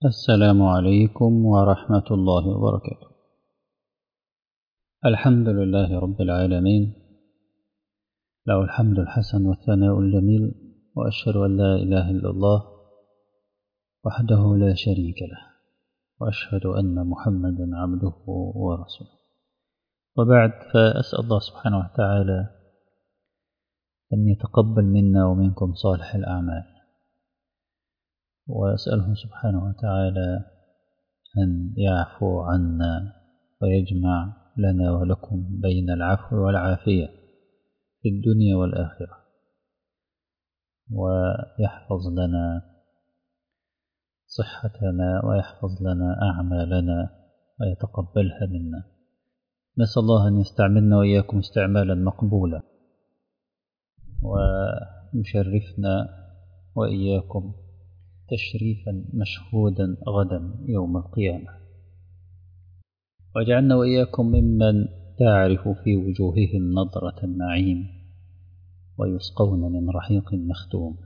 السلام عليكم ورحمة الله وبركاته الحمد لله رب العالمين له الحمد الحسن والثناء الجميل وأشهد أن لا إله إلا الله وحده لا شريك له وأشهد أن محمدا عبده ورسوله وبعد فأسأل الله سبحانه وتعالى أن يتقبل منا ومنكم صالح الأعمال وأسأله سبحانه وتعالى أن يعفو عنا ويجمع لنا ولكم بين العفو والعافية في الدنيا والآخرة ويحفظ لنا صحتنا ويحفظ لنا أعمالنا ويتقبلها منا نسأل الله أن يستعملنا وإياكم استعمالا مقبولا ويشرفنا وإياكم تشريفا مشهودا غدا يوم القيامة واجعلنا وإياكم ممن تعرف في وجوههم نظرة النعيم ويسقون من رحيق مختوم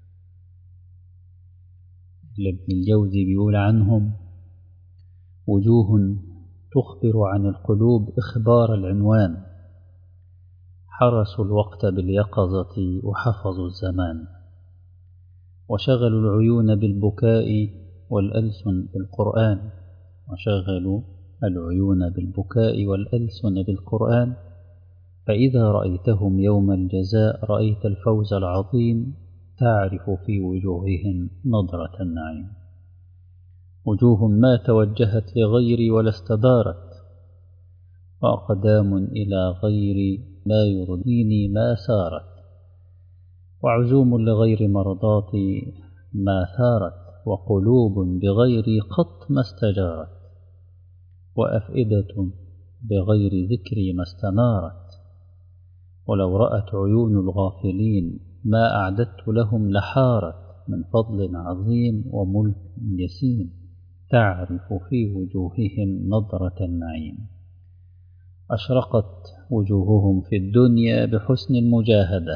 لابن الجوزي بيقول عنهم وجوه تخبر عن القلوب إخبار العنوان حرسوا الوقت باليقظة وحفظوا الزمان وشغلوا العيون بالبكاء والألسن بالقرآن وشغلوا العيون بالبكاء والألسن بالقرآن فإذا رأيتهم يوم الجزاء رأيت الفوز العظيم تعرف في وجوههم نظرة النعيم وجوه ما توجهت لغيري ولا استدارت وأقدام إلى غير ما يرضيني ما سارت وعزوم لغير مرضاتي ما ثارت وقلوب بغير قط ما استجارت وأفئدة بغير ذكري ما استنارت ولو رأت عيون الغافلين ما أعددت لهم لحارت من فضل عظيم وملك يسيم تعرف في وجوههم نظرة النعيم أشرقت وجوههم في الدنيا بحسن المجاهدة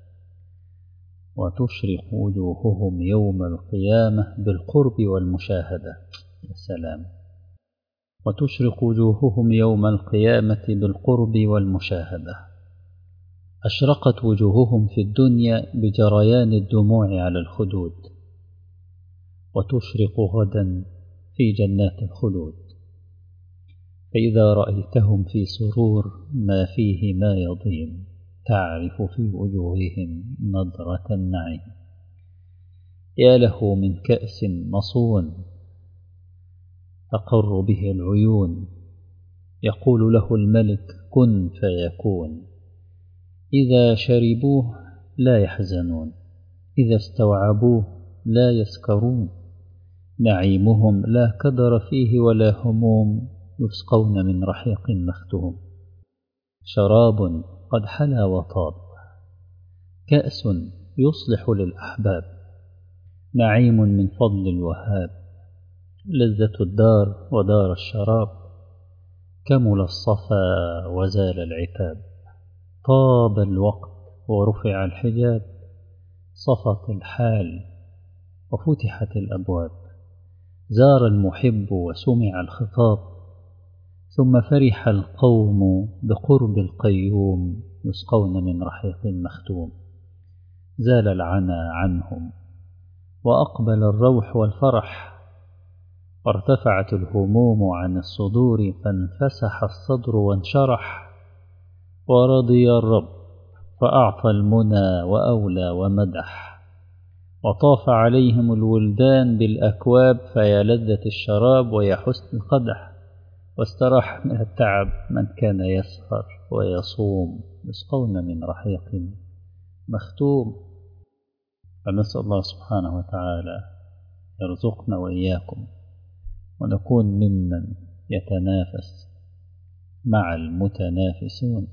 وتشرق وجوههم يوم القيامة بالقرب والمشاهدة يا سلام وتشرق وجوههم يوم القيامة بالقرب والمشاهدة أشرقت وجوههم في الدنيا بجريان الدموع على الخدود وتشرق غدا في جنات الخلود فإذا رأيتهم في سرور ما فيه ما يضيم تعرف في وجوههم نظرة النعيم يا له من كأس مصون تقر به العيون يقول له الملك كن فيكون إذا شربوه لا يحزنون إذا استوعبوه لا يسكرون نعيمهم لا كدر فيه ولا هموم يسقون من رحيق مختوم شراب قد حلا وطاب كأس يصلح للأحباب نعيم من فضل الوهاب لذة الدار ودار الشراب كمل الصفا وزال العتاب طاب الوقت ورفع الحجاب صفت الحال وفتحت الأبواب زار المحب وسمع الخطاب ثم فرح القوم بقرب القيوم يسقون من رحيق مختوم زال العنا عنهم وأقبل الروح والفرح وارتفعت الهموم عن الصدور فانفسح الصدر وانشرح ورضي الرب فأعطى المنى وأولى ومدح وطاف عليهم الولدان بالأكواب فيا لذة الشراب ويا حسن القدح واستراح من التعب من كان يسهر ويصوم يسقون من رحيق مختوم فنسأل الله سبحانه وتعالى يرزقنا وإياكم ونكون ممن يتنافس مع المتنافسون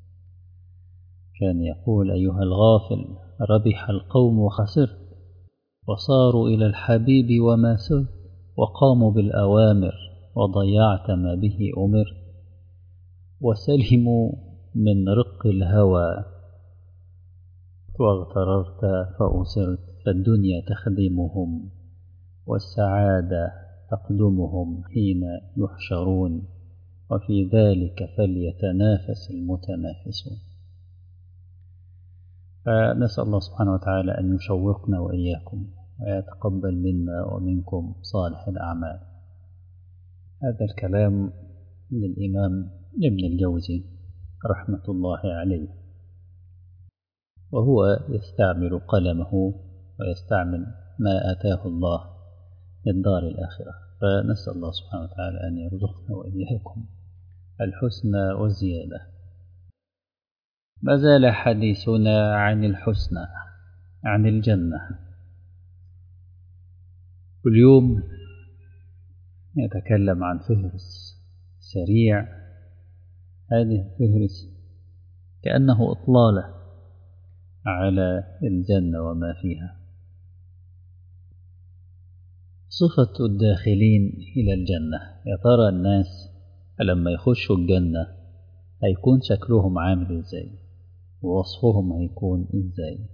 كان يقول أيها الغافل ربح القوم وخسرت وصاروا إلى الحبيب وما سرت وقاموا بالأوامر وضيعت ما به أمرت وسلموا من رق الهوى واغتررت فأسرت فالدنيا تخدمهم والسعادة تقدمهم حين يحشرون وفي ذلك فليتنافس المتنافسون فنسأل الله سبحانه وتعالى أن يشوقنا وإياكم ويتقبل منا ومنكم صالح الأعمال هذا الكلام للإمام ابن الجوزي رحمة الله عليه وهو يستعمل قلمه ويستعمل ما آتاه الله للدار الآخرة فنسأل الله سبحانه وتعالى أن يرزقنا وإياكم الحسنى والزيادة ما زال حديثنا عن الحسنى عن الجنة واليوم يتكلم عن فهرس سريع هذه الفهرس كأنه إطلالة على الجنة وما فيها صفة الداخلين إلى الجنة يا ترى الناس لما يخشوا الجنة هيكون شكلهم عامل ازاي ووصفهم هيكون ازاي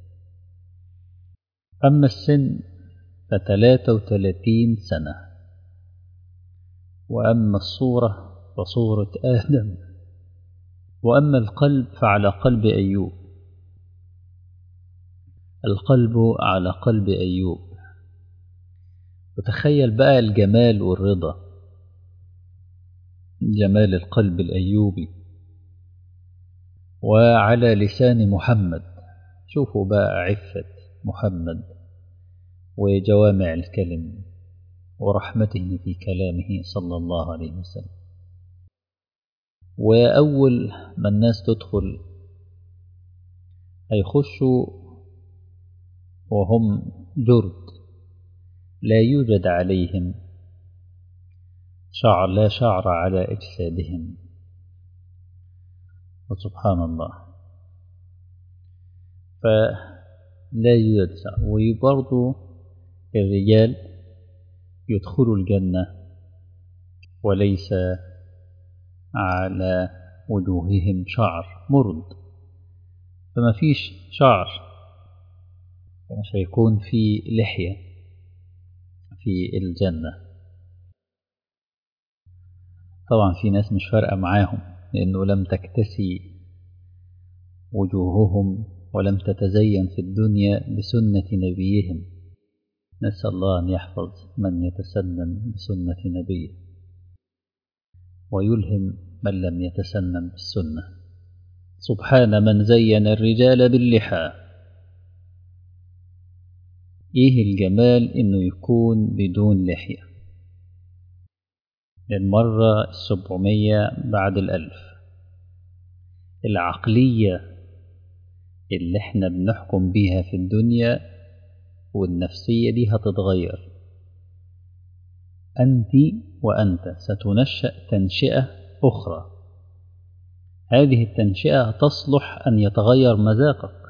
أما السن فتلاتة وتلاتين سنة وأما الصورة فصورة آدم وأما القلب فعلى قلب أيوب القلب على قلب أيوب وتخيل بقى الجمال والرضا جمال القلب الأيوبي وعلى لسان محمد شوفوا بقى عفة محمد وجوامع الكلم ورحمته في كلامه صلى الله عليه وسلم وأول ما الناس تدخل هيخشوا وهم جرد لا يوجد عليهم شعر لا شعر على أجسادهم وسبحان الله فلا يوجد شعر وبرضو الرجال يدخلوا الجنة وليس على وجوههم شعر مرد فما فيش شعر مش هيكون في لحية في الجنة طبعا في ناس مش فارقة معاهم لأنه لم تكتسي وجوههم ولم تتزين في الدنيا بسنة نبيهم نسأل الله أن يحفظ من يتسنن بسنة نبيه ويلهم من لم يتسنن بالسنة سبحان من زين الرجال باللحى إيه الجمال إنه يكون بدون لحية المرة السبعمية بعد الألف العقلية اللي احنا بنحكم بيها في الدنيا والنفسية دي هتتغير أنت وأنت ستنشأ تنشئة أخرى هذه التنشئة تصلح أن يتغير مذاقك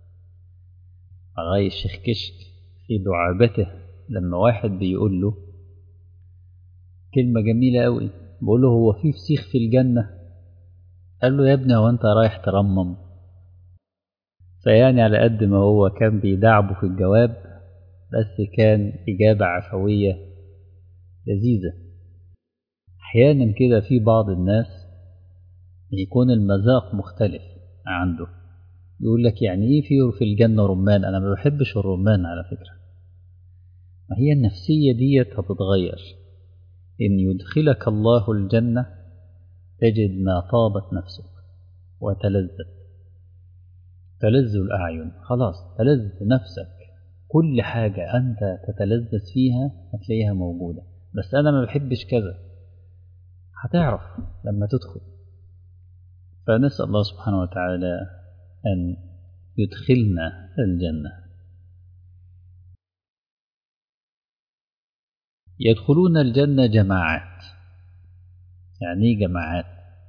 غاية الشيخ كشك في دعابته لما واحد بيقول له كلمة جميلة أوي بقول له هو في فسيخ في الجنة قال له يا ابني هو أنت رايح ترمم فيعني على قد ما هو كان بيدعبه في الجواب بس كان إجابة عفوية لذيذة أحيانا كده في بعض الناس يكون المذاق مختلف عنده يقول لك يعني ايه في في الجنة رمان أنا ما بحبش الرمان على فكرة ما هي النفسية ديت هتتغير إن يدخلك الله الجنة تجد ما طابت نفسك وتلذت تلذ الأعين خلاص تلذ نفسك كل حاجة أنت تتلذذ فيها هتلاقيها موجودة بس أنا ما بحبش كذا هتعرف لما تدخل فنسأل الله سبحانه وتعالى أن يدخلنا الجنة يدخلون الجنة جماعات يعني ايه جماعات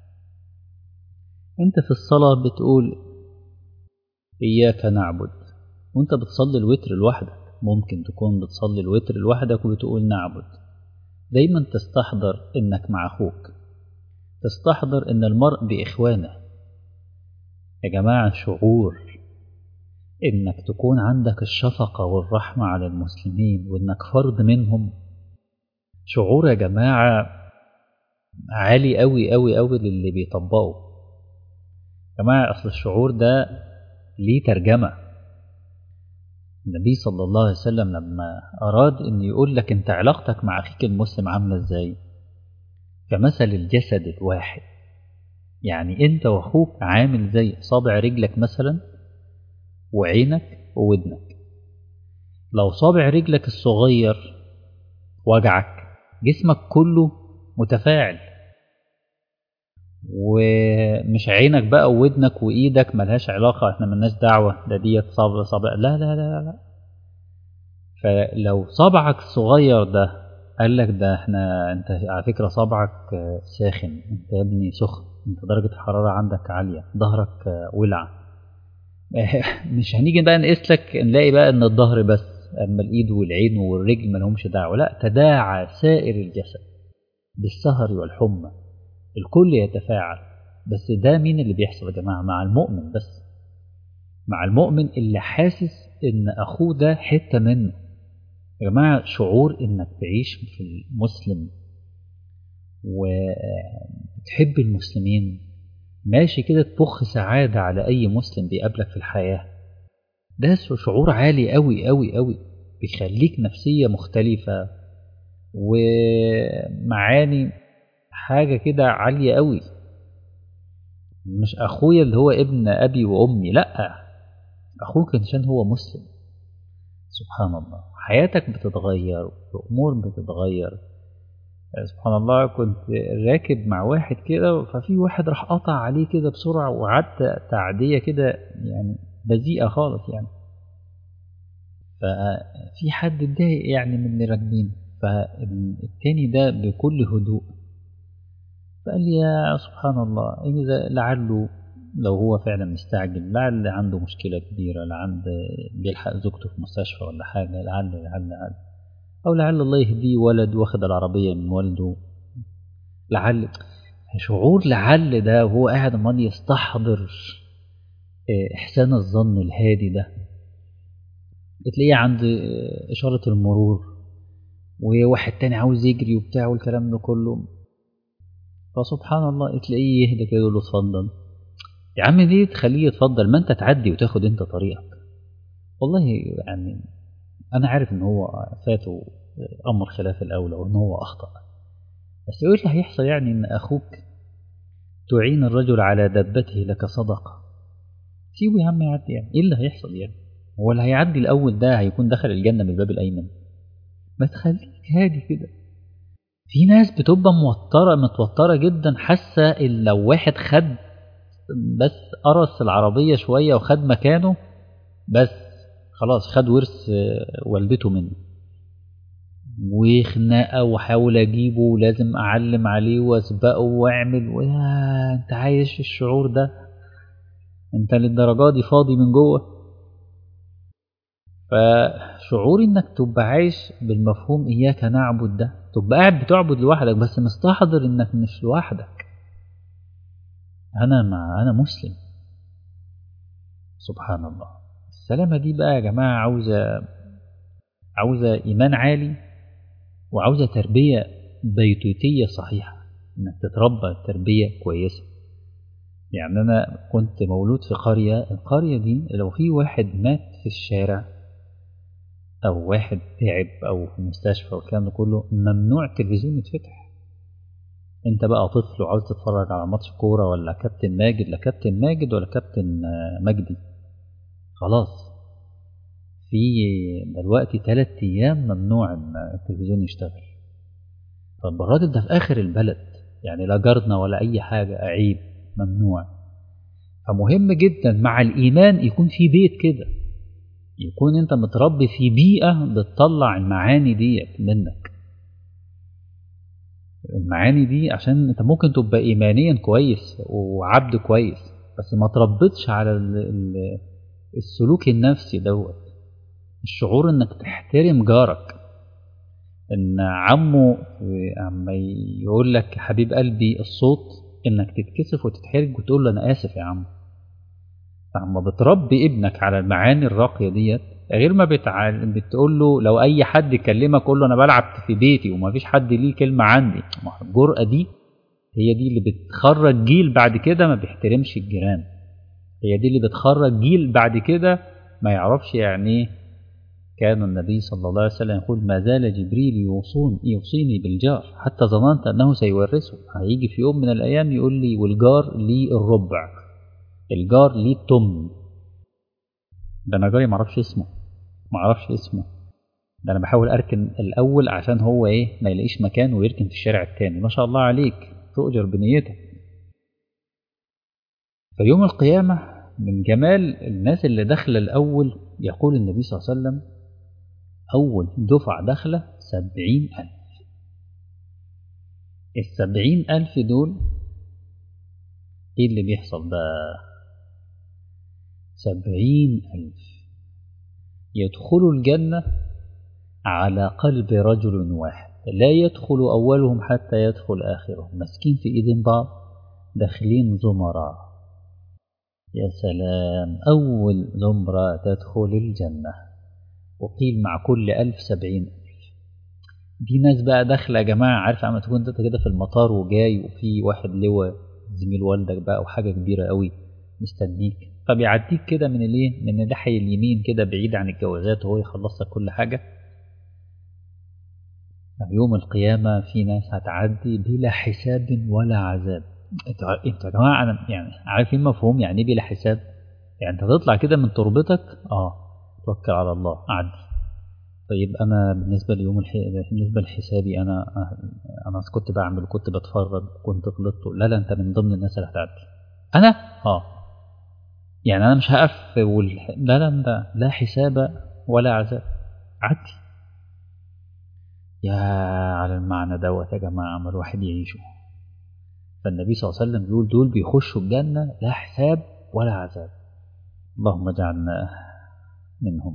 انت في الصلاة بتقول إياك نعبد وانت بتصلي الوتر لوحدك ممكن تكون بتصلي الوتر لوحدك وبتقول نعبد دايما تستحضر انك مع اخوك تستحضر ان المرء باخوانه يا جماعة شعور إنك تكون عندك الشفقة والرحمة على المسلمين وإنك فرد منهم شعور يا جماعة عالي أوي أوي أوي للي بيطبقوا يا جماعة أصل الشعور ده ليه ترجمة النبي صلى الله عليه وسلم لما أراد أن يقول لك أنت علاقتك مع أخيك المسلم عاملة إزاي كمثل الجسد الواحد يعني أنت وأخوك عامل زي صابع رجلك مثلا وعينك وودنك لو صابع رجلك الصغير وجعك جسمك كله متفاعل ومش عينك بقى وودنك وايدك ملهاش علاقه احنا ملناش دعوه ده ديت صابع صابع لا لا لا لا فلو صبعك الصغير ده قال لك ده احنا انت على فكره صبعك ساخن انت يا ابني سخن انت درجه الحراره عندك عاليه ظهرك ولع مش هنيجي بقى نقيس لك نلاقي بقى ان الظهر بس اما الايد والعين والرجل مالهمش دعوه لا تداعى سائر الجسد بالسهر والحمى الكل يتفاعل بس ده مين اللي بيحصل يا جماعه مع المؤمن بس مع المؤمن اللي حاسس ان اخوه ده حته منه يا جماعه شعور انك تعيش في المسلم وتحب المسلمين ماشي كده تبخ سعادة على أي مسلم بيقابلك في الحياة ده شعور عالي أوي أوي أوي بيخليك نفسية مختلفة ومعاني حاجة كده عالية أوي مش أخويا اللي هو ابن أبي وأمي لأ أخوك عشان هو مسلم سبحان الله حياتك بتتغير الأمور بتتغير سبحان الله كنت راكب مع واحد كده ففي واحد راح قطع عليه كده بسرعة وقعدت تعدية كده يعني بذيئة خالص يعني ففي حد اتضايق يعني من اللي راكبين فالتاني ده بكل هدوء فقال لي يا سبحان الله إذا لعله لو هو فعلا مستعجل لعل عنده مشكلة كبيرة لعل بيلحق زوجته في مستشفى ولا حاجة لعل لعل لعل أو لعل الله يهديه ولد واخد العربية من والده لعل شعور لعل ده وهو قاعد عمال يستحضر إحسان الظن الهادي ده تلاقيه عند إشارة المرور وواحد تاني عاوز يجري وبتاع والكلام ده كله فسبحان الله تلاقيه يهدى كده يقول له اتفضل يا عم دي تخليه يتفضل ما انت تعدي وتاخد انت طريقك والله يعني انا عارف ان هو فاته امر خلاف الاولى وان هو اخطا بس ايه اللي هيحصل يعني ان اخوك تعين الرجل على دبته لك صدقه سيبه يا عم يعدي يعني ايه اللي هيحصل يعني هو اللي هيعدي الاول ده هيكون دخل الجنه من الباب الايمن ما تخليك هادي كده في ناس بتبقى موتره متوتره جدا حاسه ان لو واحد خد بس قرص العربيه شويه وخد مكانه بس خلاص خد ورث والدته منه وخناقه واحاول اجيبه ولازم اعلم عليه واسبقه واعمل ويا انت عايش الشعور ده انت للدرجه دي فاضي من جوه فشعور انك تبقى عايش بالمفهوم اياك نعبد ده تبقى قاعد بتعبد لوحدك بس مستحضر انك مش لوحدك انا مع انا مسلم سبحان الله السلامه دي بقى يا جماعه عاوزه عاوزه ايمان عالي وعاوزه تربيه بيتوتيه صحيحه انك تتربى تربيه كويسه يعني انا كنت مولود في قريه القريه دي لو في واحد مات في الشارع او واحد تعب او في مستشفى والكلام ده كله ممنوع التلفزيون يتفتح انت بقى طفل وعاوز تتفرج على ماتش كوره ولا كابتن ماجد لا كابتن ماجد ولا كابتن مجدي خلاص في دلوقتي ثلاث ايام ممنوع ان التلفزيون يشتغل طب الراجل ده في اخر البلد يعني لا جارنا ولا اي حاجه عيب ممنوع فمهم جدا مع الايمان يكون في بيت كده يكون انت متربي في بيئه بتطلع المعاني ديت منك المعاني دي عشان انت ممكن تبقى ايمانيا كويس وعبد كويس بس ما تربطش على السلوك النفسي دوت الشعور انك تحترم جارك ان عمه اما يقول لك حبيب قلبي الصوت انك تتكسف وتتحرج وتقول له انا اسف يا عم فلما بتربي ابنك على المعاني الراقية ديت غير ما بتع... بتقول له لو أي حد يكلمك قول له أنا بلعب في بيتي وما فيش حد ليه كلمة عندي الجرأة دي هي دي اللي بتخرج جيل بعد كده ما بيحترمش الجيران هي دي اللي بتخرج جيل بعد كده ما يعرفش يعني ايه كان النبي صلى الله عليه وسلم يقول ما زال جبريل يوصون يوصيني بالجار حتى ظننت انه سيورثه هيجي في يوم من الايام يقول لي والجار لي الربع الجار ليه التمن ده انا جاري معرفش اسمه معرفش اسمه ده انا بحاول اركن الاول عشان هو ايه ما يلاقيش مكان ويركن في الشارع التاني ما شاء الله عليك تؤجر بنيتك فيوم القيامة من جمال الناس اللي داخلة الأول يقول النبي صلى الله عليه وسلم أول دفعة داخلة سبعين ألف السبعين ألف دول إيه اللي بيحصل بقى سبعين ألف يدخلوا الجنة على قلب رجل واحد لا يدخل أولهم حتى يدخل آخرهم ماسكين في إيدين بعض داخلين زمراء يا سلام أول زمرة تدخل الجنة وقيل مع كل ألف سبعين ألف دي ناس بقى داخلة يا جماعة عارف عم تكون انت كده في المطار وجاي وفي واحد لواء زميل والدك بقى وحاجة كبيرة قوي مستنيك فبيعديك كده من الايه من الناحية اليمين كده بعيد عن الجوازات وهو يخلص لك كل حاجة يوم القيامة في ناس هتعدي بلا حساب ولا عذاب انتوا انتوا يا جماعة أنا يعني عارفين مفهوم يعني ايه بلا حساب؟ يعني انت تطلع كده من تربتك اه توكل على الله عدي طيب انا بالنسبه ليوم الح... بالنسبه لحسابي انا انا كنت بعمل كنت بتفرج كنت غلطت لا لا انت من ضمن الناس اللي هتعدي انا اه يعني انا مش هقف وال... لا لا لا لا حساب ولا عذاب عدي يا على المعنى دوت يا جماعه ما الواحد يعيشه فالنبي صلى الله عليه وسلم بيقول دول بيخشوا الجنه لا حساب ولا عذاب اللهم اجعلنا منهم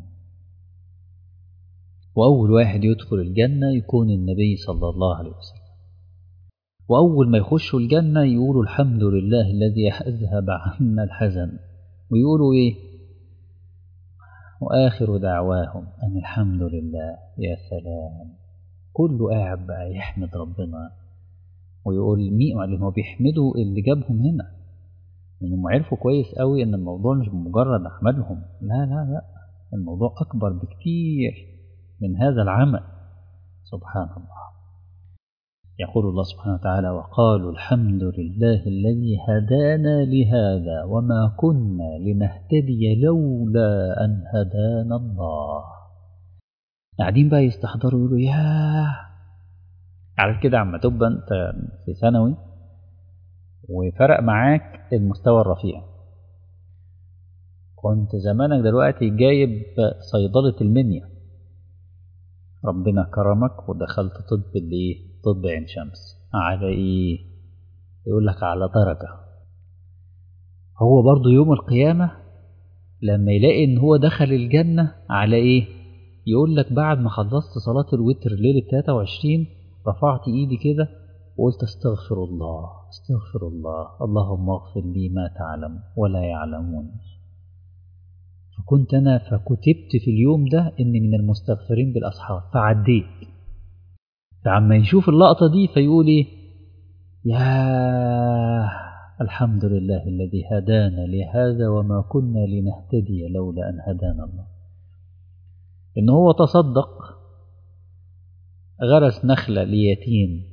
وأول واحد يدخل الجنة يكون النبي صلى الله عليه وسلم وأول ما يخشوا الجنة يقولوا الحمد لله الذي أذهب عنا الحزن ويقولوا إيه وآخر دعواهم أن الحمد لله يا سلام كله قاعد بقى يحمد ربنا ويقول مين لأنه بيحمدوا اللي جابهم هنا لأنهم عرفوا كويس قوي إن الموضوع مش بمجرد أحمدهم لا لا لا الموضوع أكبر بكتير من هذا العمل سبحان الله يقول الله سبحانه وتعالى وقالوا الحمد لله الذي هدانا لهذا وما كنا لنهتدي لولا أن هدانا الله قاعدين بقى يستحضروا يقولوا يا على كده عما تبقى انت في ثانوي وفرق معاك المستوى الرفيع كنت زمانك دلوقتي جايب صيدلة المنيا ربنا كرمك ودخلت طب الايه طب عين شمس على ايه يقول لك على درجة هو برضو يوم القيامة لما يلاقي ان هو دخل الجنة على ايه يقول لك بعد ما خلصت صلاة الوتر ليلة 23 رفعت ايدي كده وقلت استغفر الله استغفر الله اللهم اغفر لي ما تعلم ولا يعلمون فكنت أنا فكتبت في اليوم ده إني من المستغفرين بالأصحاب فعديت فعما يشوف اللقطة دي فيقول إيه يا الحمد لله الذي هدانا لهذا وما كنا لنهتدي لولا أن هدانا الله إن هو تصدق غرس نخلة ليتيم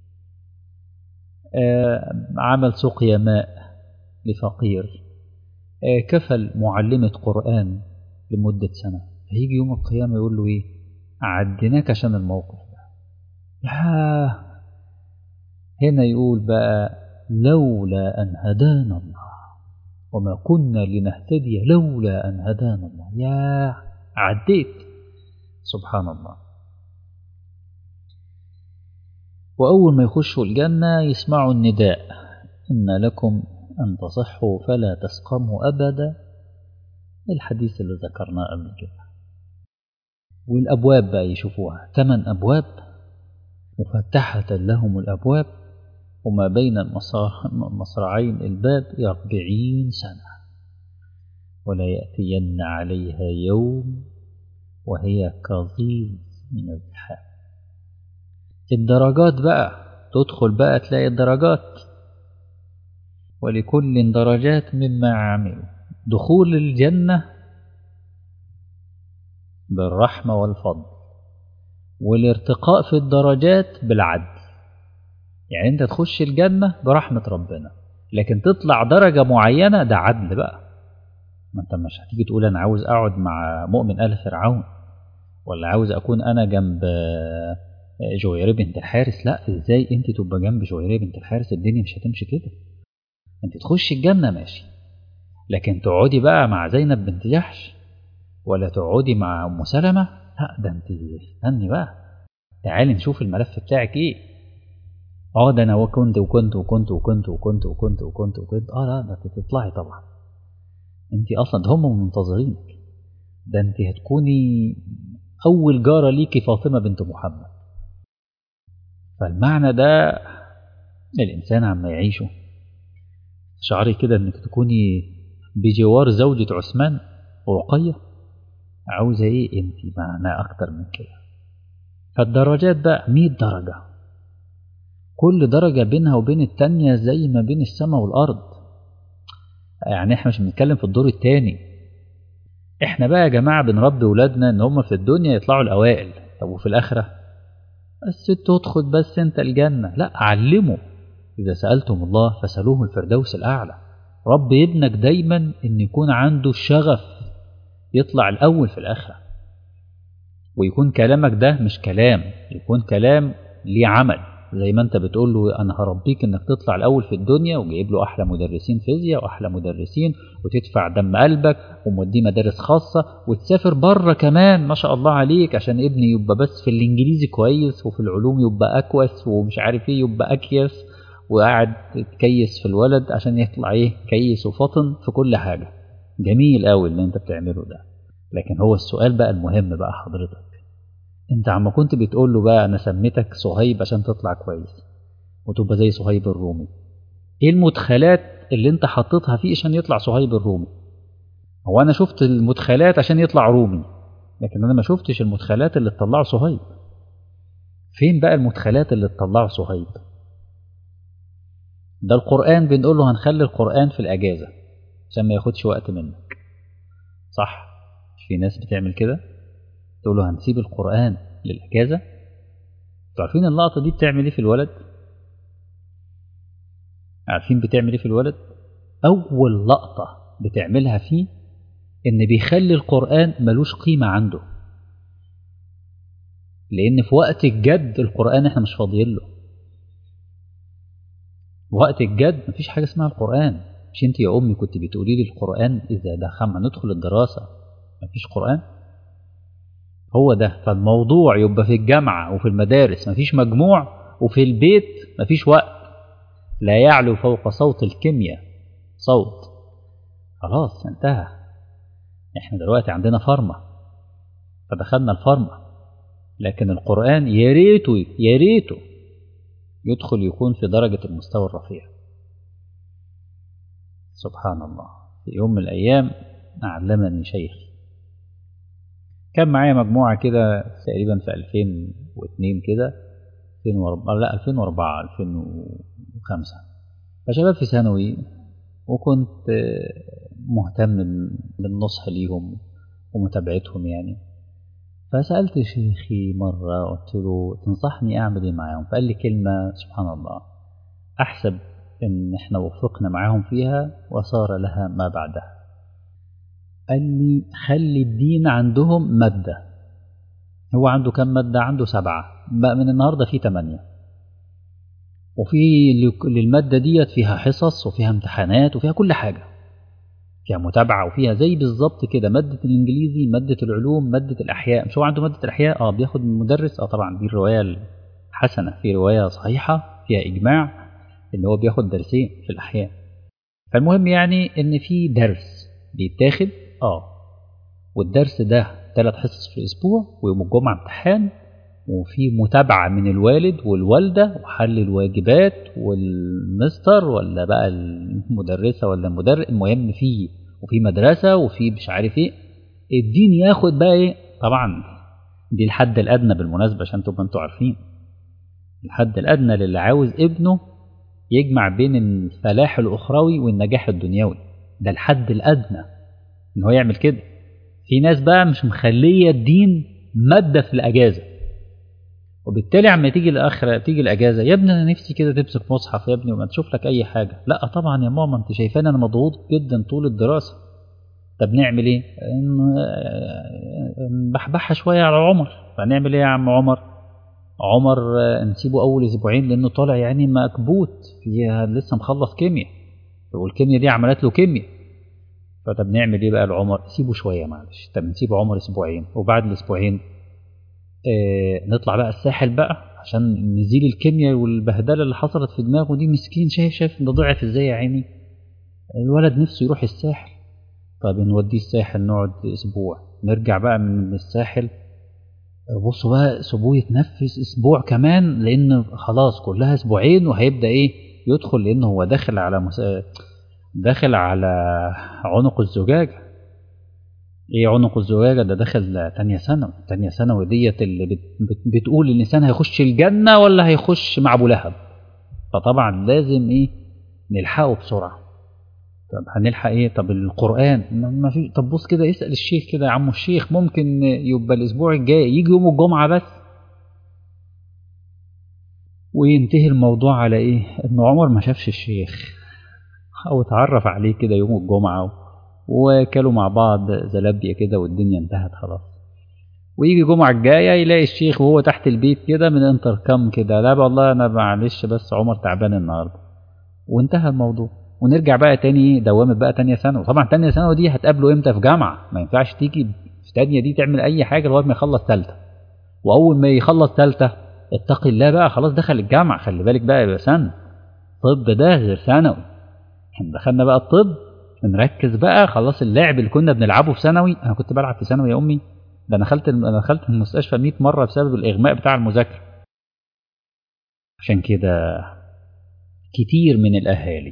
عمل سقيا ماء لفقير كفل معلمة قرآن لمدة سنة هيجي يوم القيامة يقول له إيه عديناك عشان الموقف ده يا هنا يقول بقى لولا أن هدانا الله وما كنا لنهتدي لولا أن هدانا الله يا عديت سبحان الله وأول ما يخشوا الجنة يسمعوا النداء إن لكم أن تصحوا فلا تسقموا أبدا الحديث اللي ذكرناه قبل كده والأبواب بقى يشوفوها ثمان أبواب مفتحة لهم الأبواب وما بين المصرعين الباب أربعين سنة ولا يأتين عليها يوم وهي كظيظ من الزحام الدرجات بقى تدخل بقى تلاقي الدرجات ولكل درجات مما عملوا دخول الجنة بالرحمة والفضل والارتقاء في الدرجات بالعدل يعني انت تخش الجنة برحمة ربنا لكن تطلع درجة معينة ده عدل بقى ما انت مش هتيجي تقول انا عاوز اقعد مع مؤمن ال فرعون ولا عاوز اكون انا جنب جويرية بنت الحارس لا ازاي انت تبقى جنب جويرية بنت الحارس الدنيا مش هتمشي كده انت تخش الجنة ماشي لكن تقعدي بقى مع زينب بنت جحش ولا تقعدي مع ام سلمة لا ده انت استني بقى تعالي نشوف الملف بتاعك ايه اه ده انا وكنت وكنت وكنت وكنت وكنت وكنت وكنت وكنت اه لا ده تطلعي طبعا انت اصلا ده هم منتظرينك ده انت هتكوني اول جارة ليكي فاطمة بنت محمد فالمعنى ده الانسان عما يعيشه شعري كده انك تكوني بجوار زوجة عثمان ورقية عاوزة ايه انت معناه اكتر من كده فالدرجات بقى 100 درجة كل درجة بينها وبين التانية زي ما بين السماء والأرض يعني احنا مش بنتكلم في الدور التاني احنا بقى يا جماعة بنربي ولادنا ان هم في الدنيا يطلعوا الأوائل طب وفي الآخرة بس تدخل بس انت الجنة لا علمه إذا سألتم الله فسألوه الفردوس الأعلى رب ابنك دايما ان يكون عنده الشغف يطلع الأول في الآخرة ويكون كلامك ده مش كلام يكون كلام ليه عمل زي ما انت بتقول له انا هربيك انك تطلع الاول في الدنيا وجايب له احلى مدرسين فيزياء واحلى مدرسين وتدفع دم قلبك وموديه مدارس خاصه وتسافر بره كمان ما شاء الله عليك عشان ابني يبقى بس في الانجليزي كويس وفي العلوم يبقى اكوس ومش عارف ايه يبقى اكيس وقاعد تكيس في الولد عشان يطلع ايه كيس وفطن في كل حاجه جميل قوي اللي انت بتعمله ده لكن هو السؤال بقى المهم بقى حضرتك انت عما كنت بتقول له بقى انا سميتك صهيب عشان تطلع كويس وتبقى زي صهيب الرومي ايه المدخلات اللي انت حطيتها فيه عشان يطلع صهيب الرومي هو انا شفت المدخلات عشان يطلع رومي لكن انا ما شفتش المدخلات اللي تطلعه صهيب فين بقى المدخلات اللي تطلعه صهيب ده القرآن بنقول له هنخلي القرآن في الأجازة عشان ما ياخدش وقت منك صح مش في ناس بتعمل كده تقول له هنسيب القرآن للأجازة انتوا عارفين اللقطة دي بتعمل ايه في الولد عارفين بتعمل ايه في الولد أول لقطة بتعملها فيه إن بيخلي القرآن ملوش قيمة عنده لأن في وقت الجد القرآن احنا مش فاضيين له وقت الجد مفيش حاجة اسمها القرآن مش انت يا أمي كنت بتقولي لي القرآن إذا دخلنا ندخل الدراسة مفيش قرآن هو ده فالموضوع يبقى في الجامعة وفي المدارس مفيش مجموع وفي البيت مفيش وقت لا يعلو فوق صوت الكيمياء صوت خلاص انتهى احنا دلوقتي عندنا فرمة فدخلنا الفرمة لكن القرآن يا ريته يا ريته يدخل يكون في درجة المستوى الرفيع سبحان الله في يوم من الأيام علمني شيخي كان معايا مجموعة كده تقريبا في 2002 كده 2004 لا 2004 2005 فشباب في ثانوي وكنت مهتم بالنصح ليهم ومتابعتهم يعني فسألت شيخي مرة قلت له تنصحني أعمل إيه معاهم فقال لي كلمة سبحان الله أحسب إن إحنا وفقنا معاهم فيها وصار لها ما بعدها قال لي خلي الدين عندهم مادة هو عنده كم مادة عنده سبعة بقى من النهاردة في تمانية وفي للمادة ديت فيها حصص وفيها امتحانات وفيها كل حاجة فيها متابعة وفيها زي بالظبط كده مادة الإنجليزي مادة العلوم مادة الأحياء مش هو عنده مادة الأحياء اه بياخد من مدرس اه طبعا دي الرواية الحسنة في رواية صحيحة فيها إجماع إن هو بياخد درسين في الأحياء فالمهم يعني إن في درس بيتاخد اه والدرس ده ثلاث حصص في الاسبوع ويوم الجمعه امتحان وفي متابعه من الوالد والوالده وحل الواجبات والمستر ولا بقى المدرسه ولا المدرس المهم في وفي مدرسة وفي مش عارف ايه الدين ياخد بقى ايه طبعا دي الحد الأدنى بالمناسبة عشان تبقى انتوا عارفين الحد الأدنى للي عاوز ابنه يجمع بين الفلاح الأخروي والنجاح الدنيوي ده الحد الأدنى إن هو يعمل كده في ناس بقى مش مخلية الدين مادة في الأجازة وبالتالي عما تيجي الآخرة تيجي الأجازة يا ابني أنا نفسي كده تمسك مصحف يا ابني وما تشوف لك أي حاجة لا طبعا يا ماما أنت شايفاني أنا مضغوط جدا طول الدراسة طب نعمل إيه؟ نبحبحها شوية على عمر فنعمل إيه يا عم عمر؟ عمر نسيبه أول أسبوعين لأنه طالع يعني مكبوت فيها لسه مخلص كيمياء والكيمياء دي عملت له كيمياء فطب نعمل ايه بقى لعمر سيبه شويه معلش طب نسيب عمر اسبوعين وبعد الاسبوعين آه نطلع بقى الساحل بقى عشان نزيل الكيمياء والبهدله اللي حصلت في دماغه دي مسكين شايف شايف ده ضعف ازاي يا عيني الولد نفسه يروح الساحل طب نوديه الساحل نقعد اسبوع نرجع بقى من الساحل بصوا بقى سيبوه يتنفس اسبوع كمان لان خلاص كلها اسبوعين وهيبدا ايه يدخل لان هو داخل على مس... داخل على عنق الزجاجة ايه عنق الزجاجة ده داخل تانية ثانوي تانية ثانوي ديت اللي بت بت بتقول الإنسان هيخش الجنة ولا هيخش مع أبو لهب فطبعا لازم ايه نلحقه بسرعة طب هنلحق ايه طب القرآن ما في طب بص كده اسأل الشيخ كده يا عم الشيخ ممكن يبقى الأسبوع الجاي يجي يوم الجمعة بس وينتهي الموضوع على ايه ان عمر ما شافش الشيخ او اتعرف عليه كده يوم الجمعة وكلوا مع بعض زلابية كده والدنيا انتهت خلاص ويجي الجمعة الجاية يلاقي الشيخ وهو تحت البيت كده من انتركم كده لا والله انا معلش بس عمر تعبان النهارده وانتهى الموضوع ونرجع بقى تاني دوامة بقى تانية ثانوي طبعا تانية ثانوي دي هتقابله امتى في جامعة ما ينفعش تيجي في تانية دي تعمل اي حاجة لغاية ما يخلص تالتة واول ما يخلص تالتة اتقي الله بقى خلاص دخل الجامعة خلي بالك بقى يبقى سنة طب ده غير ثانوي احنا دخلنا بقى الطب نركز بقى خلاص اللعب اللي كنا بنلعبه في ثانوي انا كنت بلعب في ثانوي يا امي ده انا دخلت انا دخلت المستشفى 100 مره بسبب الاغماء بتاع المذاكره عشان كده كتير من الاهالي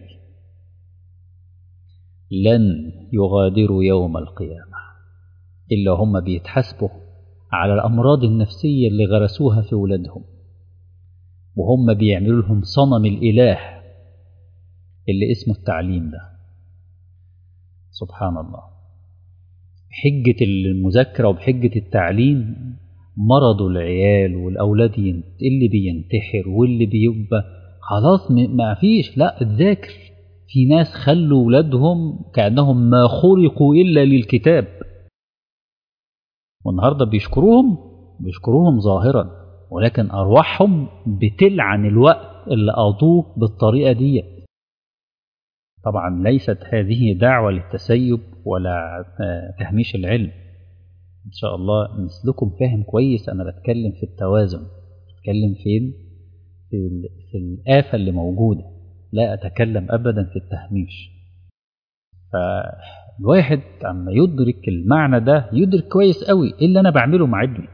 لن يغادروا يوم القيامه الا هم بيتحاسبوا على الامراض النفسيه اللي غرسوها في ولادهم وهم بيعملوا لهم صنم الاله اللي اسمه التعليم ده سبحان الله حجة المذاكرة وبحجة التعليم مرضوا العيال والأولاد اللي بينتحر واللي بيبقى خلاص ما فيش لا تذاكر في ناس خلوا ولادهم كأنهم ما خلقوا إلا للكتاب والنهاردة بيشكروهم بيشكروهم ظاهرا ولكن أرواحهم بتلعن الوقت اللي قضوه بالطريقة ديت طبعا ليست هذه دعوة للتسيب ولا تهميش العلم إن شاء الله مثلكم فاهم كويس أنا بتكلم في التوازن بتكلم فين في, في الآفة اللي موجودة لا أتكلم أبدا في التهميش فالواحد عما يدرك المعنى ده يدرك كويس قوي إيه اللي أنا بعمله مع ابني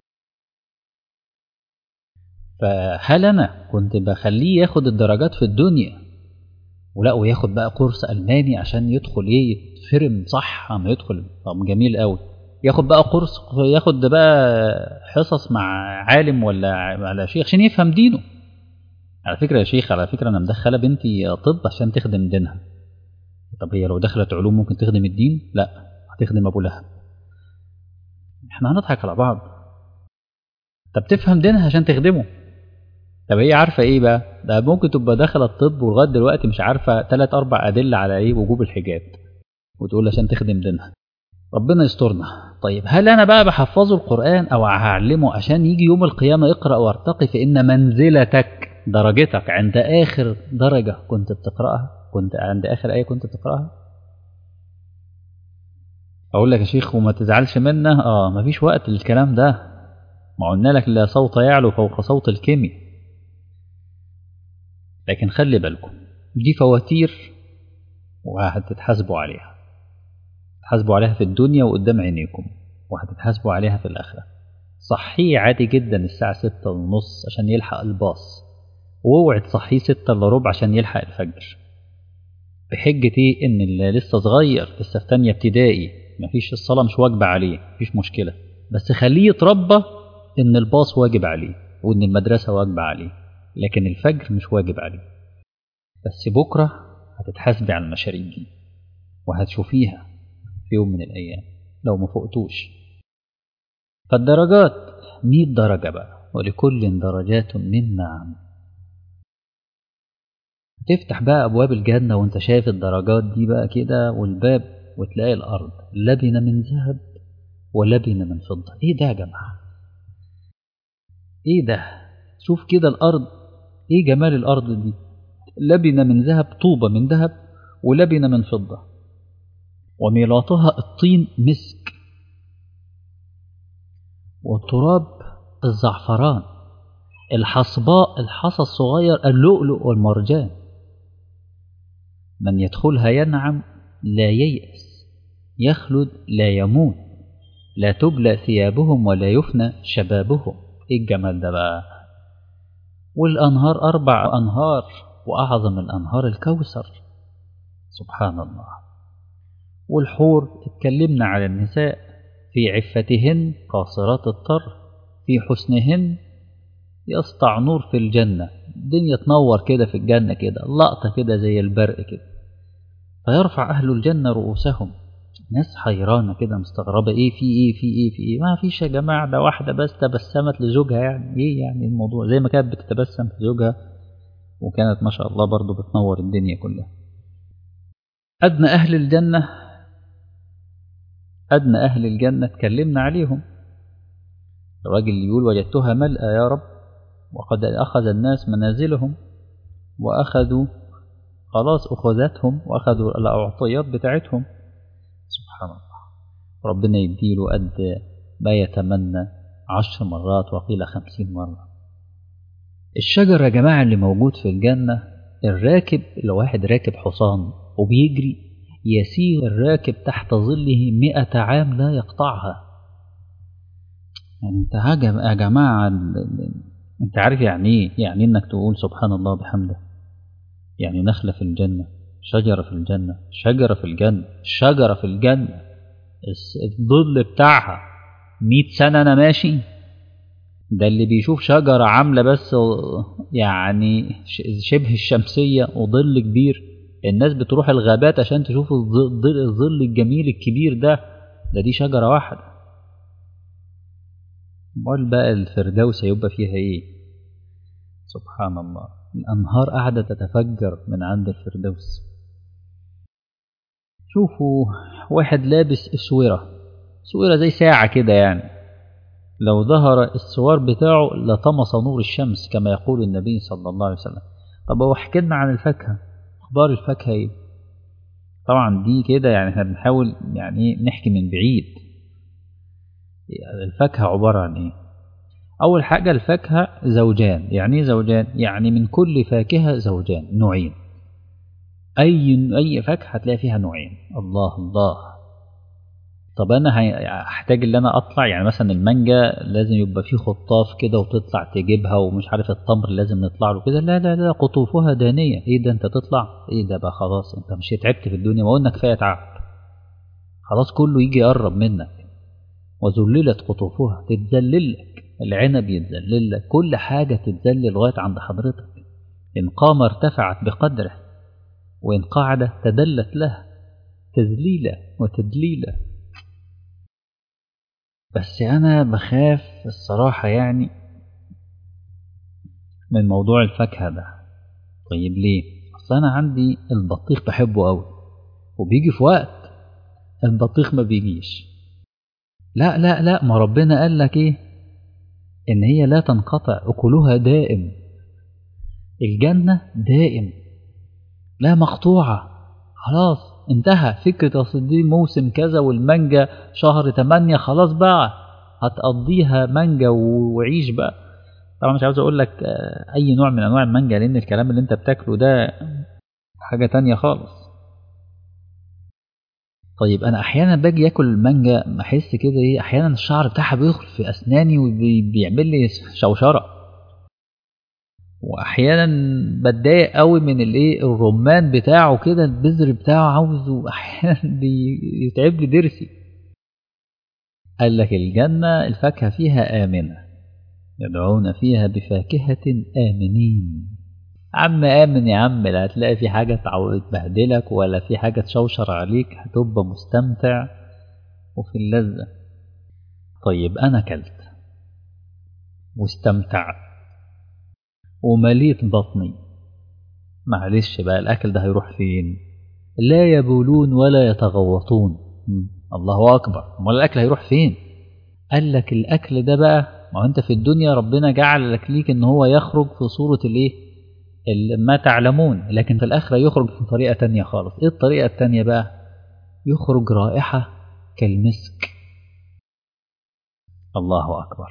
فهل أنا كنت بخليه ياخد الدرجات في الدنيا ولا وياخد بقى كورس الماني عشان يدخل ايه يتفرم صح اما يدخل طب جميل قوي ياخد بقى كورس ياخد بقى حصص مع عالم ولا على شيخ عشان يفهم دينه على فكره يا شيخ على فكره انا مدخله بنتي طب عشان تخدم دينها طب هي لو دخلت علوم ممكن تخدم الدين لا هتخدم ابو لهب احنا هنضحك على بعض طب تفهم دينها عشان تخدمه طب هي عارفه ايه بقى ده ممكن تبقى داخله الطب ولغايه دلوقتي مش عارفه ثلاث اربع ادله على ايه وجوب الحجاب وتقول عشان تخدم دينها ربنا يسترنا طيب هل انا بقى بحفظه القران او هعلمه عشان يجي يوم القيامه اقرا وارتقي فان منزلتك درجتك عند اخر درجه كنت بتقراها كنت عند اخر ايه كنت بتقراها اقول لك يا شيخ وما تزعلش منا اه مفيش وقت للكلام ده ما قلنا لك لا صوت يعلو فوق صوت الكيمياء لكن خلي بالكم دي فواتير وهتتحاسبوا عليها تحاسبوا عليها في الدنيا وقدام عينيكم وهتتحاسبوا عليها في الآخرة صحيه عادي جدا الساعة ستة ونص عشان يلحق الباص واوعي تصحيه ستة الا ربع عشان يلحق الفجر بحجة إيه إن اللي لسه صغير لسه في تانية ابتدائي مفيش الصلاة مش واجبة عليه مفيش مشكلة بس خليه يتربى إن الباص واجب عليه وإن المدرسة واجبة عليه لكن الفجر مش واجب عليه بس بكرة هتتحاسبي على المشاريب دي وهتشوفيها في يوم من الأيام لو ما فقتوش فالدرجات مئة درجة بقى ولكل درجات مما عمل تفتح بقى أبواب الجنة وأنت شايف الدرجات دي بقى كده والباب وتلاقي الأرض لبنة من ذهب ولبنة من فضة إيه ده يا جماعة إيه ده شوف كده الأرض إيه جمال الأرض دي لبنة من ذهب طوبة من ذهب ولبنة من فضة وميلاطها الطين مسك والتراب الزعفران الحصباء الحصى الصغير اللؤلؤ والمرجان من يدخلها ينعم لا ييأس يخلد لا يموت لا تبلى ثيابهم ولا يفنى شبابهم ايه الجمال ده بقى والأنهار أربع أنهار وأعظم الأنهار الكوثر سبحان الله والحور اتكلمنا على النساء في عفتهن قاصرات الطرف في حسنهن يسطع نور في الجنة الدنيا تنور كده في الجنة كده لقطة كده زي البرق كده فيرفع أهل الجنة رؤوسهم ناس حيرانة كده مستغربة إيه في إيه في إيه في إيه ما فيش يا جماعة ده واحدة بس تبسمت لزوجها يعني إيه يعني الموضوع زي ما كانت بتتبسم في زوجها وكانت ما شاء الله برضو بتنور الدنيا كلها أدنى أهل الجنة أدنى أهل الجنة اتكلمنا عليهم الراجل اللي يقول وجدتها ملأى يا رب وقد أخذ الناس منازلهم وأخذوا خلاص أخذتهم وأخذوا الأعطيات بتاعتهم سبحان الله ربنا يديله قد ما يتمنى عشر مرات وقيل خمسين مرة الشجر يا جماعة اللي موجود في الجنة الراكب لو واحد راكب حصان وبيجري يسير الراكب تحت ظله مئة عام لا يقطعها يعني انت يا جماعة انت عارف يعني ايه يعني انك تقول سبحان الله بحمده يعني نخلة في الجنة شجرة في الجنة شجرة في الجنة شجرة في الجنة الظل بتاعها مئة سنة أنا ماشي ده اللي بيشوف شجرة عاملة بس يعني شبه الشمسية وظل كبير الناس بتروح الغابات عشان تشوف الظل الجميل الكبير ده ده دي شجرة واحدة امال بقى الفردوس هيبقى فيها ايه سبحان الله الأنهار قاعدة تتفجر من عند الفردوس شوفوا واحد لابس اسورة اسورة زي ساعة كده يعني لو ظهر السوار بتاعه لطمس نور الشمس كما يقول النبي صلى الله عليه وسلم طب هو حكي لنا عن الفاكهة أخبار الفاكهة إيه؟ طبعا دي كده يعني احنا بنحاول يعني نحكي من بعيد يعني الفاكهة عبارة عن إيه؟ أول حاجة الفاكهة زوجان يعني زوجان يعني من كل فاكهة زوجان نوعين أي أي فاكهة هتلاقي فيها نوعين الله الله طب أنا هحتاج إن أنا أطلع يعني مثلا المانجا لازم يبقى فيه خطاف كده وتطلع تجيبها ومش عارف التمر لازم نطلع له كده لا لا لا قطوفها دانية إيه ده أنت تطلع إيه ده بقى خلاص أنت مش تعبت في الدنيا ما قلنا كفاية تعب خلاص كله يجي يقرب منك وذللت قطوفها تتذلل لك العنب يتذلل لك كل حاجة تتذلل لغاية عند حضرتك إن قام ارتفعت بقدره وإن قعد تدلت له تذليلا وتدليلا بس أنا بخاف الصراحة يعني من موضوع الفاكهة ده طيب ليه؟ أصل أنا عندي البطيخ بحبه أوي وبيجي في وقت البطيخ ما بيجيش لا لا لا ما ربنا قال لك إيه؟ إن هي لا تنقطع أكلها دائم الجنة دائم لا مقطوعة خلاص انتهى فكرة أصل دي موسم كذا والمانجا شهر تمانية خلاص بقى هتقضيها مانجا وعيش بقى طبعا مش عاوز أقول لك أي نوع من أنواع المانجا لأن الكلام اللي أنت بتاكله ده حاجة تانية خالص طيب أنا أحيانا باجي آكل المانجا بحس كده إيه أحيانا الشعر بتاعها بيدخل في أسناني وبيعمل لي شوشرة واحيانا بتضايق قوي من الايه الرمان بتاعه كده البذر بتاعه عاوزه احيانا يتعب لي ضرسي قال لك الجنة الفاكهة فيها آمنة يدعون فيها بفاكهة آمنين عم آمن يا عم لا هتلاقي في حاجة تبهدلك ولا في حاجة تشوشر عليك هتبقى مستمتع وفي اللذة طيب أنا كلت واستمتعت ومليت بطني معلش بقى الأكل ده هيروح فين لا يبولون ولا يتغوطون الله أكبر امال الأكل هيروح فين قال لك الأكل ده بقى ما أنت في الدنيا ربنا جعل لك ليك إن هو يخرج في صورة الإيه ما تعلمون لكن في الآخرة يخرج في طريقة تانية خالص إيه الطريقة التانية بقى يخرج رائحة كالمسك الله أكبر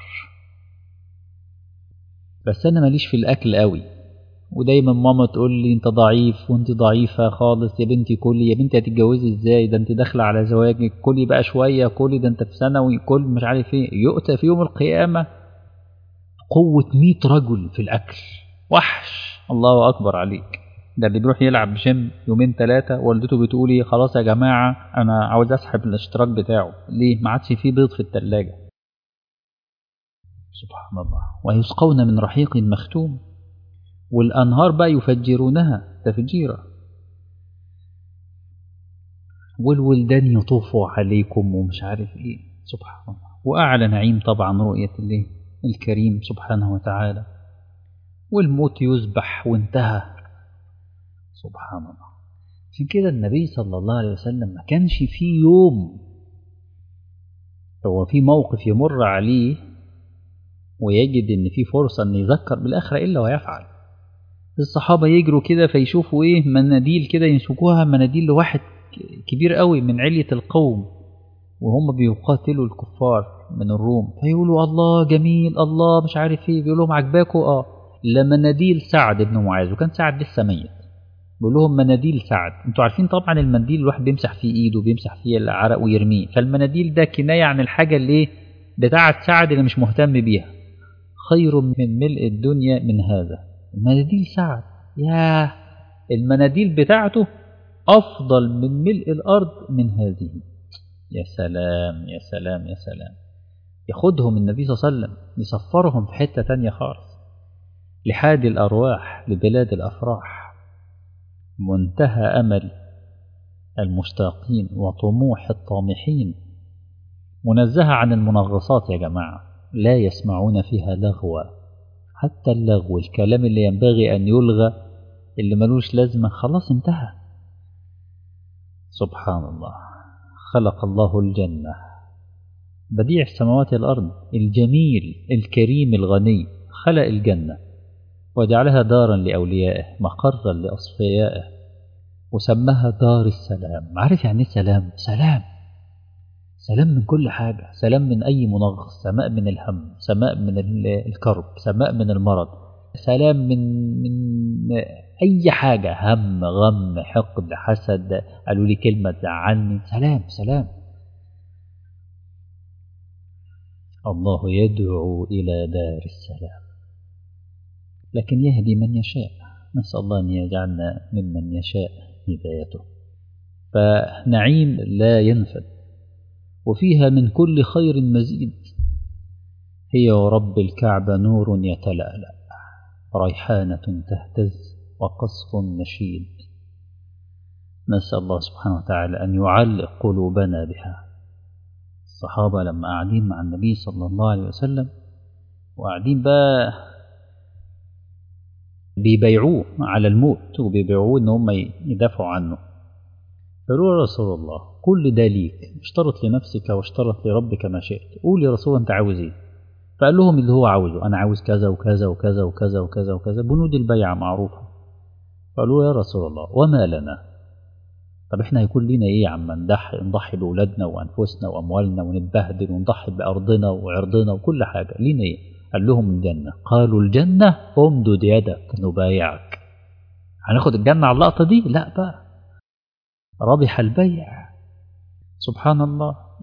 بس أنا ماليش في الأكل قوي ودايما ماما تقول لي انت ضعيف وانت ضعيفة خالص يا بنتي كلي يا بنتي هتتجوزي ازاي ده انت داخلة على زواجك كلي بقى شوية كلي ده انت في ثانوي كل مش عارف ايه يؤتى في يوم القيامة قوة 100 رجل في الأكل وحش الله أكبر عليك ده اللي بيروح يلعب جيم يومين ثلاثة والدته بتقولي خلاص يا جماعة أنا عاوز أسحب الاشتراك بتاعه ليه ما عادش فيه بيض في التلاجة سبحان الله ويسقون من رحيق مختوم والأنهار بقى يفجرونها تفجيرا والولدان يطوفوا عليكم ومش عارف ايه سبحان الله وأعلى نعيم طبعا رؤية الله الكريم سبحانه وتعالى والموت يذبح وانتهى سبحان الله عشان كده النبي صلى الله عليه وسلم ما كانش فيه يوم هو في موقف يمر عليه ويجد ان في فرصة ان يذكر بالآخرة إلا ويفعل الصحابة يجروا كده فيشوفوا ايه مناديل كده يمسكوها مناديل لواحد كبير قوي من علية القوم وهم بيقاتلوا الكفار من الروم فيقولوا الله جميل الله مش عارف ايه بيقول لهم عجباكوا اه لمناديل سعد بن معاذ وكان سعد لسه ميت بيقول لهم مناديل سعد انتوا عارفين طبعا المنديل الواحد بيمسح فيه ايده بيمسح فيه العرق ويرميه فالمناديل ده كنايه عن الحاجه اللي ايه بتاعه سعد اللي مش مهتم بيها خير من ملء الدنيا من هذا مناديل سعد ياه المناديل بتاعته افضل من ملء الارض من هذه يا سلام يا سلام يا سلام ياخدهم النبي صلى الله عليه وسلم يسفرهم في حته تانية خالص لحاد الأرواح لبلاد الأفراح منتهى أمل المشتاقين وطموح الطامحين منزهة عن المنغصات يا جماعة لا يسمعون فيها لغوا حتى اللغو الكلام اللي ينبغي أن يلغى اللي ملوش لازمة خلاص انتهى سبحان الله خلق الله الجنة بديع السماوات والأرض الجميل الكريم الغني خلق الجنة وجعلها دارا لأوليائه مقرا لأصفيائه وسماها دار السلام عارف يعني سلام سلام سلام من كل حاجة سلام من أي منغص سماء من الهم سماء من الكرب سماء من المرض سلام من من أي حاجة هم غم حقد حسد قالوا لي كلمة تزعلني سلام سلام الله يدعو إلى دار السلام لكن يهدي من يشاء نسأل الله أن يجعلنا ممن يشاء هدايته فنعيم لا ينفد وفيها من كل خير مزيد هي ورب الكعبة نور يتلألأ ريحانة تهتز وقصف نشيد نسأل الله سبحانه وتعالى أن يعلق قلوبنا بها الصحابة لما قاعدين مع النبي صلى الله عليه وسلم وقاعدين بقى بيبيعوه على الموت وبيبيعوه ان هم يدافعوا عنه فقالوا يا رسول الله كل ده ليك اشترط لنفسك واشترط لربك ما شئت قول يا رسول انت عاوز ايه فقال لهم اللي هو عاوزه انا عاوز كذا وكذا وكذا وكذا وكذا وكذا بنود البيعة معروفة قالوا يا رسول الله وما لنا طب احنا هيكون لنا ايه يا عم نضحي نضحي باولادنا وانفسنا واموالنا ونتبهدل ونضحي بارضنا وعرضنا وكل حاجه لينا ايه قال لهم الجنة قالوا الجنة امدد يدك نبايعك هناخد الجنة على اللقطة دي لا بقى ربح البيع سبحان الله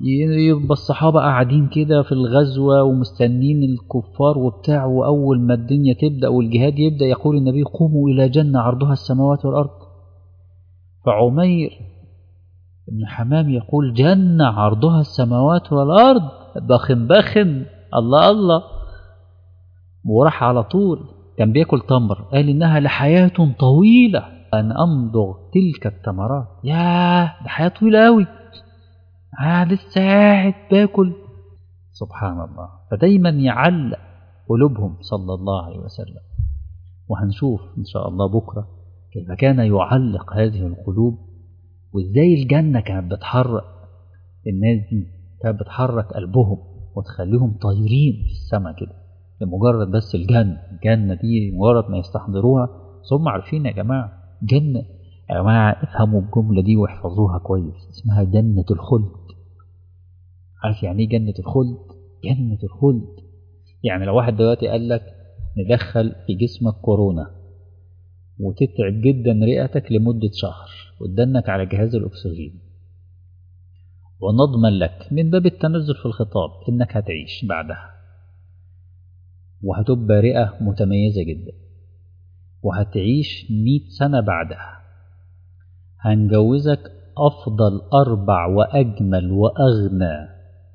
يبقى الصحابة قاعدين كده في الغزوة ومستنين الكفار وبتاع وأول ما الدنيا تبدأ والجهاد يبدأ يقول النبي قوموا إلى جنة عرضها السماوات والأرض فعمير ابن حمام يقول جنة عرضها السماوات والأرض بخن بخن الله الله وراح على طول كان بياكل تمر قال إنها لحياة طويلة أن أمضغ تلك التمرات ياه ده حياة طويلة أوي آه لسه قاعد باكل سبحان الله فدايما يعلق قلوبهم صلى الله عليه وسلم وهنشوف إن شاء الله بكرة كيف كان يعلق هذه القلوب وإزاي الجنة كانت بتحرك الناس دي كانت بتحرك قلبهم وتخليهم طايرين في السماء كده لمجرد بس الجنة الجنة دي مجرد ما يستحضروها ثم عارفين يا جماعة جنة يا جماعة افهموا الجملة دي واحفظوها كويس اسمها جنة الخلد عارف يعني ايه جنة الخلد؟ جنة الخلد يعني لو واحد دلوقتي قال لك ندخل في جسمك كورونا وتتعب جدا رئتك لمدة شهر وتدنك على جهاز الأكسجين ونضمن لك من باب التنزل في الخطاب إنك هتعيش بعدها وهتبقى رئة متميزة جدا وهتعيش مئة سنة بعدها هنجوزك أفضل أربع وأجمل وأغنى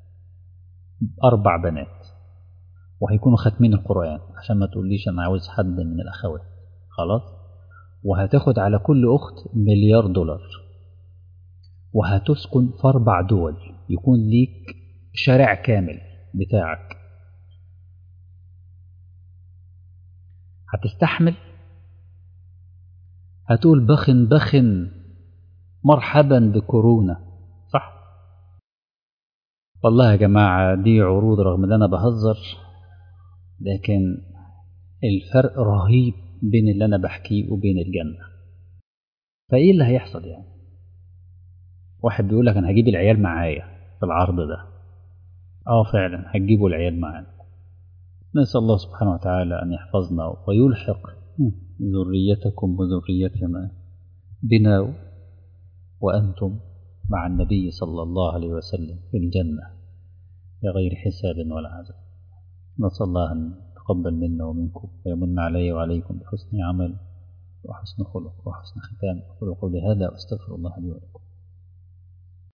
أربع بنات وهيكونوا ختمين القرآن عشان ما تقوليش أنا عاوز حد من الأخوات خلاص وهتاخد على كل أخت مليار دولار وهتسكن في أربع دول يكون ليك شارع كامل بتاعك هتستحمل هتقول بخن بخن مرحبا بكورونا صح والله يا جماعة دي عروض رغم ان انا بهزر لكن الفرق رهيب بين اللي انا بحكيه وبين الجنة فايه اللي هيحصل يعني واحد بيقول لك انا هجيب العيال معايا في العرض ده اه فعلا هتجيبوا العيال معانا نسأل الله سبحانه وتعالى أن يحفظنا ويلحق ذريتكم وذريتنا بنا وأنتم مع النبي صلى الله عليه وسلم في الجنة بغير حساب ولا عذاب نسأل الله أن يتقبل منا ومنكم ويمن علي وعليكم بحسن عمل وحسن خلق وحسن ختام أقول قولي هذا وأستغفر الله لي ولكم